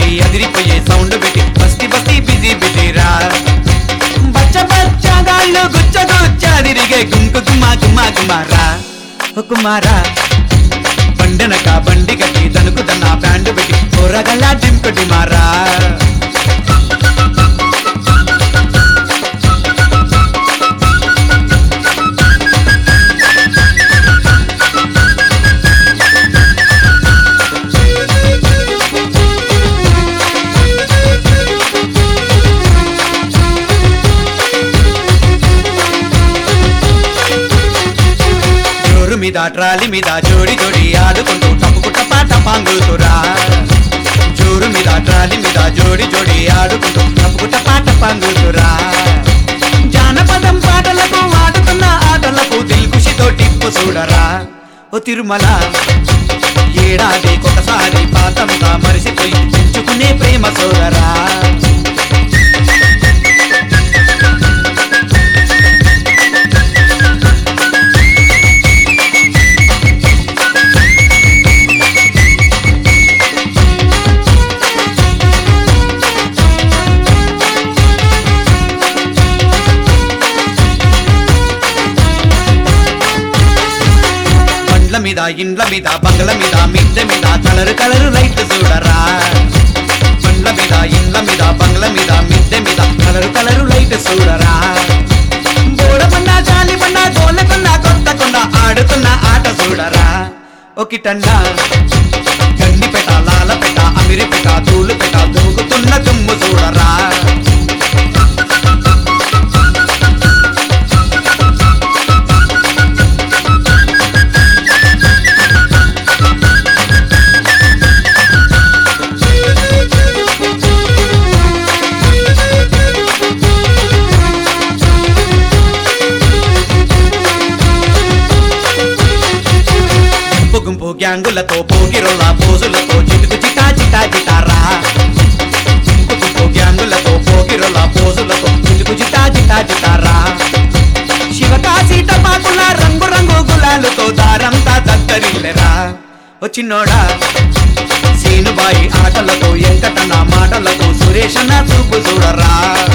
అదిరిపోయే సౌండ్ పెట్టి బస్తి బస్తి busy busy రా బచ్చ బచ్చ గాళ్ళు గుచ్చ గుచ్చ తిరిగే గుంకు గుమా గుమా గుమారా ఓ కుమారా బండనక బండి కట్టి తనుకు తన బ్యాండ్ పెట్టి కూరగల్లా డింకుటి మారా జోరు మీద ట్రాలి మీద జోడి జోడి ఆడుకుంటూ టప్పుకుట్ట పాట పాంగుతురా జోరు మీద ట్రాలి మీద జోడి జోడి ఆడుకుంటూ టప్పుకుట్ట పాట పాంగుతురా జానపదం పాటలకు ఆడుతున్న ఆటలకు దిల్కుషితో టిప్పు చూడరా ఓ తిరుమల ఏడాది ఒకసారి పాతంతా మరిసిపోయి పెంచుకునే ప్రేమ సోదరా బండ్ల మీద ఇండ్ల మీద బంగ్ల మీద మిద్దె మీద కలరు కలరు లైట్లు చూడరా బండ్ల మీద ఇండ్ల మీద బంగ్ల మీద మిద్దె మీద కలరు కలరు లైట్ చూడరా బోడబండ జాలి బండ గోలకొండ కొత్త కొండ ఆడుతున్న ఆట చూడరా ఒకిటండ గండిపెట లాలపెట అమిరిపెట తూలుపెట దూకుతున్న దుమ్ము చూడరా గుంపు గుంపు గ్యాంగులతో పోగిరోల పోజులతో చిటుకు చిటా చిటా చిటారా గుంపు గుంపు గ్యాంగులతో పోగిరోల పోజులతో చిటుకు చిటా చిటా చిటారా శివకాశి టపాకుల రంగు రంగు గులాలతో దారంతా దద్దరిల్లెరా వచ్చినోడా సీనుబాయి ఆటలతో ఎంకటన్న మాటలతో సురేషన్న చూపు చూడరా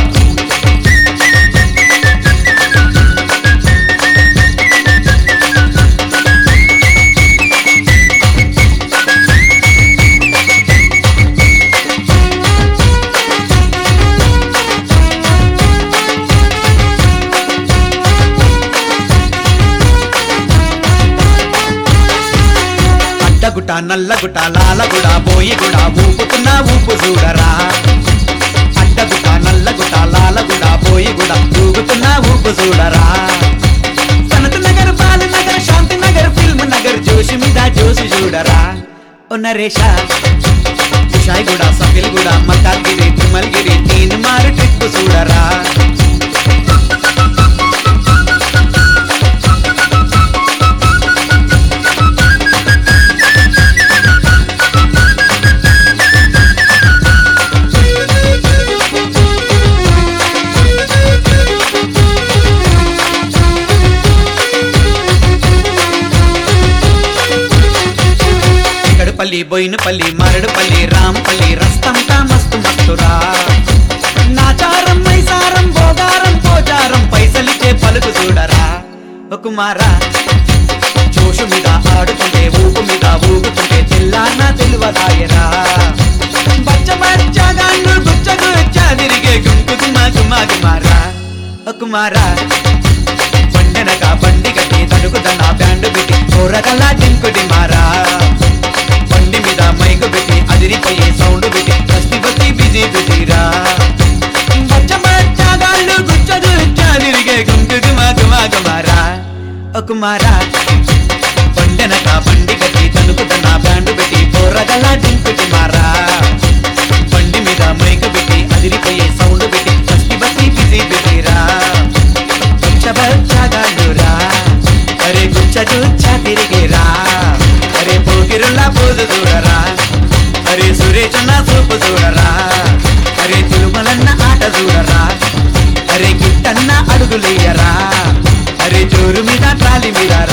అడ్డగుట నల్లగుట లాలగుడ బోయిగుడ ఊపుతున్న ఊపు చూడరా అడ్డగుట నల్లగుట లాలగుడ బోయిగుడ ఊగుతున్న ఊపు చూడరా సనత్ నగర్ బాల్ నగర్ శాంతి నగర్ ఫిల్మ్ నగర్ జోషి మీద జోసి చూడరా ఓ నరేష కుషాయిగూడ సఫిల్గూడ మల్కాజ్గిరి తిమల్గిరి తీన్ మారు ట్రిప్ చూడరా ఇక్కడపల్లి బోయినపల్లి మరడుపల్లి రాంపల్లి రస్తంతా మస్తు మస్తురా నాచారం మైసారం భోగారం పోచారం పైసలిచ్చే పలుకు చూడరా ఓ కుమారా జోషు మీద ఆడుతుంటే ఊపు మీద ఊగుతుంటే తెల్లాన తెలువదాయరా బచ్చ బచ్చగాళ్ళు గుచ్చ గుచ్చ తిరిగే గుంకు గుమా గుమా గుమారా ఓ కుమారా బండెనక బండి గట్టి తడుకుదన్న బ్యాండ్ పెట్టి కూరగల్లా టింకుటి మారా బండి మీద మైకు పెట్టి అదిరిపోయే సౌండ్ పెట్టి బస్తి బస్తి బిజీ బిజీరా బచ్చ బచ్చగాళ్ళు గుచ్చ గుచ్చ తిరిగే గుంకు గుమా గుమా గుమారా ఓ కుమారా బండెనక బండి కట్టి తనుకుదన్న బ్యాండ్ పెట్టి కూరగల్లా టింకుటి మారా బండి మీద మైకు పెట్టి అదిరిపోయే సౌండ్ పెట్టి బస్తి బస్తి బిజీ బిజీరా గుచ్చ బచ్చగాళ్ళురా అరే గుచ్చ గుచ్చ తిరిగిరా అరే పోగిరుల్లా పోజు చూడరా అరే సురేష్ అన్న సూపు చూడరా అరే తిరుమలన్న ఆట చూడరా అరే గిట్టన్న అడుగులేయరా అరే జోరు మీద ట్రాలి మీద